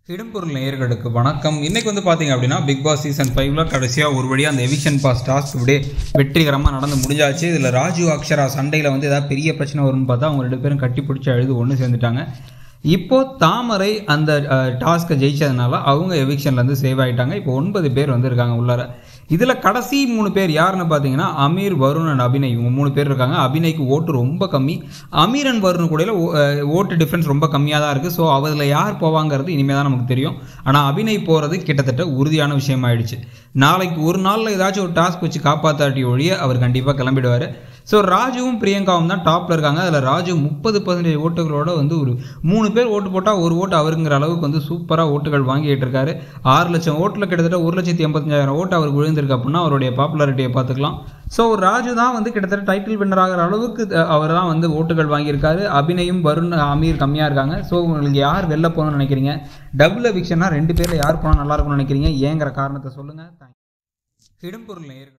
இடம்பொருள் நேயர்களுக்கு வணக்கம் இன்னைக்கு வந்து பார்த்தீங்க அப்படின்னா பிக் பாஸ் சீசன் ஃபைவ்ல கடைசியாக ஒரு வழியாக அந்த எவிக்ஷன் பாஸ் டாஸ்க் இப்படியே வெற்றிகரமாக நடந்து முடிஞ்சாச்சு இதில் ராஜு அக்ஷரா சண்டையில் வந்து ஏதாவது பெரிய பிரச்சனை வரும்னு பார்த்தா அவங்க ரெண்டு பேரும் கட்டி பிடிச்சி அழுது ஒன்று சேர்ந்துட்டாங்க இப்போ தாமரை அந்த டாஸ்க்கை ஜெயிச்சதுனால அவங்க எவிக்ஷன்லேருந்து சேவ் ஆகிட்டாங்க இப்போ ஒன்பது பேர் வந்து இருக்காங்க உள்ளார இதில் கடைசி மூணு பேர் யாருன்னு பார்த்தீங்கன்னா அமீர் வருண் அண்ட் அபிநய் இவங்க மூணு பேர் இருக்காங்க அபிநய்க்கு ஓட்டு ரொம்ப கம்மி அமீர் அண்ட் வருண் கூட ஓட்டு டிஃப்ரென்ஸ் ரொம்ப கம்மியாக தான் இருக்குது ஸோ அதில் யார் போவாங்கிறது இனிமேல் தான் நமக்கு தெரியும் ஆனால் அபிநய் போகிறது கிட்டத்தட்ட உறுதியான விஷயமாயிடுச்சு நாளைக்கு ஒரு நாளில் ஏதாச்சும் ஒரு டாஸ்க் வச்சு காப்பாற்றாட்டி ஒழிய அவர் கண்டிப்பாக கிளம்பிடுவார் ஸோ ராஜுவும் பிரியங்காவும் தான் டாப்பில் இருக்காங்க அதில் ராஜு முப்பது பர்சன்டேஜ் ஓட்டுகளோட வந்து ஒரு மூணு பேர் ஓட்டு போட்டால் ஒரு ஓட்டு அவருங்கிற அளவுக்கு வந்து சூப்பராக ஓட்டுகள் வாங்கிட்டு இருக்காரு ஆறு லட்சம் ஓட்டில் கிட்டத்தட்ட ஒரு லட்சத்தி எண்பத்தஞ்சாயிரம் ஓட்டு அவருக்கு விழுந்திருக்கு அப்படின்னா அவருடைய பாப்புலாரிட்டியை பார்த்துக்கலாம் ஸோ ராஜு தான் வந்து கிட்டத்தட்ட டைட்டில் வின்னர் ஆகிற அளவுக்கு அவர் தான் வந்து ஓட்டுகள் வாங்கியிருக்காரு அபிநயும் வருண் அமீர் கம்மியாக இருக்காங்க ஸோ உங்களுக்கு யார் வெளில போகணும்னு நினைக்கிறீங்க டபுள் எவிக்ஷன்னா ரெண்டு பேரில் யார் போனால் நல்லா இருக்கும்னு நினைக்கிறீங்க ஏங்கிற காரணத்தை சொல்லுங்கள் இடம்பொருள் நேயர்கள்